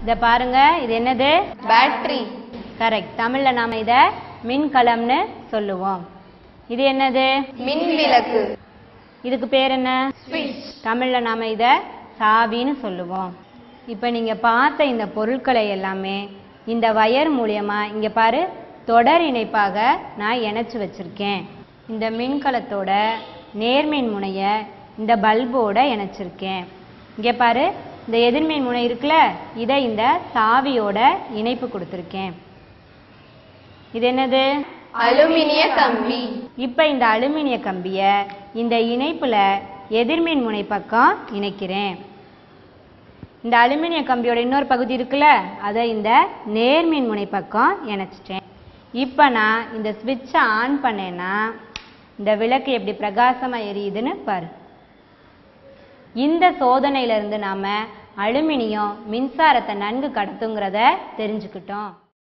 இதை பாருங்க இது என்னது பேட்டரி கரெக்ட் தமிழ்ல நாம இத மின்கலம்னு சொல்லுவோம் இது என்னது மின் விளக்கு இதுக்கு பேர் என்ன ஸ்விட்ச் தமிழ்ல நாம இத சாவின்னு சொல்லுவோம் இப்போ நீங்க பார்த்த இந்த பொருட்களை எல்லாமே இந்த வயர் மூலியமா இங்க பாரு தொடர் இணைப்பாக நான் இணைச்சு வச்சிருக்கேன் இந்த மின்கலத்தோட நேர்மின் முனைய இந்த பல்போட இணைச்சிருக்கேன் இங்க பாரு இந்த எதிர்மின் முனை இருக்குல்ல இதை இந்த சாவியோட இணைப்பு கொடுத்துருக்கேன் இது என்னது அலுமினிய கம்பி இப்போ இந்த அலுமினிய கம்பியை இந்த இணைப்புல எதிர்மின் முனை பக்கம் இணைக்கிறேன் இந்த அலுமினிய கம்பியோட இன்னொரு பகுதி இருக்குல்ல அதை இந்த நேர்மின் முனை பக்கம் இணைச்சிட்டேன் இப்போ நான் இந்த ஸ்விட்சை ஆன் பண்ணேன்னா இந்த விளக்கு எப்படி பிரகாசமா எரியுதுன்னு பாரு இந்த சோதனையில இருந்து நாம அலுமினியம் மின்சாரத்தை நன்கு கடத்துங்கிறத தெரிஞ்சுக்கிட்டோம்